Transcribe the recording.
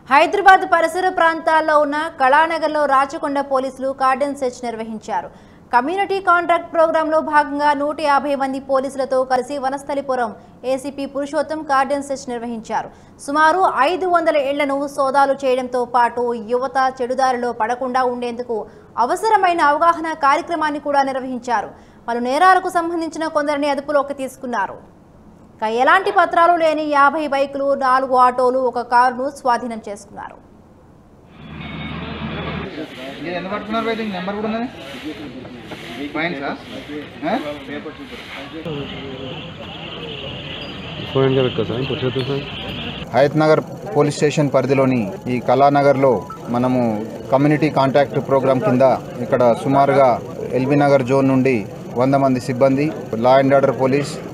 హైదరాబాద్ పరిసర ప్రాంతాల్లో ఉన్న కళానగర్లో రాచకొండ పోలీసులు కార్డన్ సెర్చ్ నిర్వహించారు కమ్యూనిటీ కాంట్రాక్ట్ ప్రోగ్రాంలో భాగంగా నూట యాభై మంది పోలీసులతో కలిసి Vanasthalipuram ACP Purushottam cordon search నిర్వహించారు సుమారు ఐదు వందల ఇళ్లను సోదాలు చేయడంతో పాటు యువత చెడుదారిలో పడకుండా ఉండేందుకు అవసరమైన అవగాహన కార్యక్రమాన్ని కూడా నిర్వహించారు పలు నేరాలకు సంబంధించిన కొందరిని అదుపులోకి తీసుకున్నారు ఇక ఎలాంటి పత్రాలు లేని యాభై బైకులు నాలుగు ఆటోలు ఒక కారును స్వాధీనం చేసుకున్నారు ఇది ఎంత పట్టుకున్నారు అయితే నెంబర్ కూడా ఉన్నది ఫైన్ సార్ ఫోన్ పెట్టుకో sir Purushottam sir Hayat Nagar police station పరిధిలోని ఈ కళానగర్లో మనము కమ్యూనిటీ కాంటాక్ట్ ప్రోగ్రాం కింద ఇక్కడ సుమారుగా ఎల్బీ నగర్ జోన్ నుండి వంద మంది సిబ్బంది లా అండ్ ఆర్డర్ పోలీస్